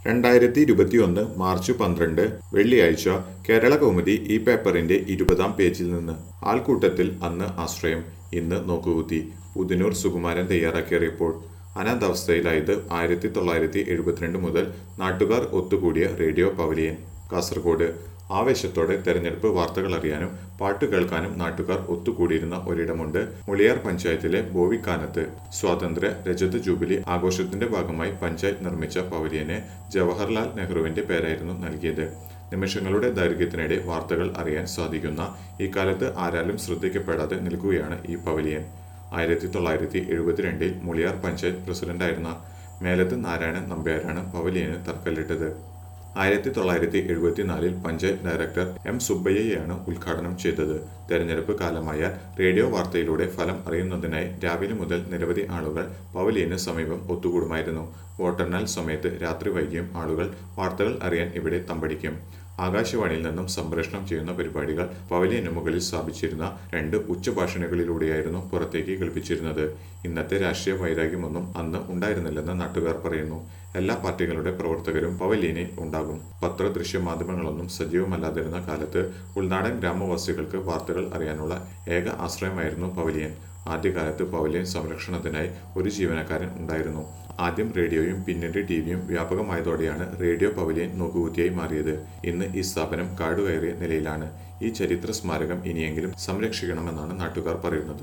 രണ്ടായിരത്തി ഇരുപത്തിയൊന്ന് മാർച്ച് പന്ത്രണ്ട് വെള്ളിയാഴ്ച കേരള കൗമുദി ഈ പേപ്പറിന്റെ ഇരുപതാം പേജിൽ നിന്ന് ആൾക്കൂട്ടത്തിൽ അന്ന് ആശ്രയം ഇന്ന് നോക്കുകുത്തി പുതിനൂർ സുകുമാരൻ തയ്യാറാക്കിയ റിപ്പോർട്ട് അനാഥാവസ്ഥയിലായത് ആയിരത്തി തൊള്ളായിരത്തി എഴുപത്തിരണ്ട് മുതൽ നാട്ടുകാർ ഒത്തുകൂടിയ റേഡിയോ പവലിയൻ കാസർഗോഡ് ആവേശത്തോടെ തെരഞ്ഞെടുപ്പ് വാർത്തകൾ അറിയാനും പാട്ട് കേൾക്കാനും നാട്ടുകാർ ഒത്തുകൂടിയിരുന്ന ഒരിടമുണ്ട് മുളിയാർ പഞ്ചായത്തിലെ ബോവിക്കാനത്ത് സ്വാതന്ത്ര്യ രജത ജൂബിലി ആഘോഷത്തിന്റെ ഭാഗമായി പഞ്ചായത്ത് നിർമ്മിച്ച പവലിയന് ജവഹർലാൽ നെഹ്റുവിന്റെ പേരായിരുന്നു നൽകിയത് നിമിഷങ്ങളുടെ ദൈർഘ്യത്തിനിടെ വാർത്തകൾ അറിയാൻ സാധിക്കുന്ന ഇക്കാലത്ത് ആരാലും ശ്രദ്ധിക്കപ്പെടാതെ നിൽക്കുകയാണ് ഈ പവലിയൻ ആയിരത്തി തൊള്ളായിരത്തി എഴുപത്തിരണ്ടിൽ മുളിയാർ പഞ്ചായത്ത് പ്രസിഡന്റായിരുന്ന മേലത്ത് നാരായണൻ നമ്പ്യാരാണ് പവലിയന് തറക്കല്ലിട്ടത് ആയിരത്തി തൊള്ളായിരത്തി എഴുപത്തിനാലിൽ പഞ്ചായത്ത് ഡയറക്ടർ എം സുബ്ബയ്യയാണ് ഉദ്ഘാടനം ചെയ്തത് തെരഞ്ഞെടുപ്പ് കാലമായാൽ റേഡിയോ വാർത്തയിലൂടെ ഫലം അറിയുന്നതിനായി രാവിലെ മുതൽ നിരവധി ആളുകൾ പവലിയന് സമീപം ഒത്തുകൂടുമായിരുന്നു വോട്ടെണ്ണൽ സമയത്ത് രാത്രി വൈകിയും ആളുകൾ വാർത്തകൾ അറിയാൻ ഇവിടെ തമ്പടിക്കും ആകാശവാണിയിൽ നിന്നും സംപ്രേഷണം ചെയ്യുന്ന പരിപാടികൾ പവലിയന് മുകളിൽ സ്ഥാപിച്ചിരുന്ന രണ്ട് ഉച്ചഭാഷണികളിലൂടെയായിരുന്നു പുറത്തേക്ക് കേൾപ്പിച്ചിരുന്നത് ഇന്നത്തെ രാഷ്ട്രീയ വൈരാഗ്യമൊന്നും അന്ന് ഉണ്ടായിരുന്നില്ലെന്ന് നാട്ടുകാർ പറയുന്നു എല്ലാ പാർട്ടികളുടെ പ്രവർത്തകരും പവലിയനിൽ ഉണ്ടാകും പത്ര ദൃശ്യ മാധ്യമങ്ങളൊന്നും സജീവമല്ലാതിരുന്ന കാലത്ത് ഉൾനാടൻ ഗ്രാമവാസികൾക്ക് വാർത്തകൾ അറിയാനുള്ള ഏക ആശ്രയമായിരുന്നു പവലിയൻ ആദ്യകാലത്ത് പവലിയൻ സംരക്ഷണത്തിനായി ഒരു ജീവനക്കാരൻ ഉണ്ടായിരുന്നു ആദ്യം റേഡിയോയും പിന്നീട് ടിവിയും വ്യാപകമായതോടെയാണ് റേഡിയോ പവലിയൻ നോക്കുകുത്തിയായി മാറിയത് ഇന്ന് ഈ സ്ഥാപനം കാടുകയറിയ നിലയിലാണ് ഈ ചരിത്ര സ്മാരകം ഇനിയെങ്കിലും സംരക്ഷിക്കണമെന്നാണ് നാട്ടുകാർ പറയുന്നത്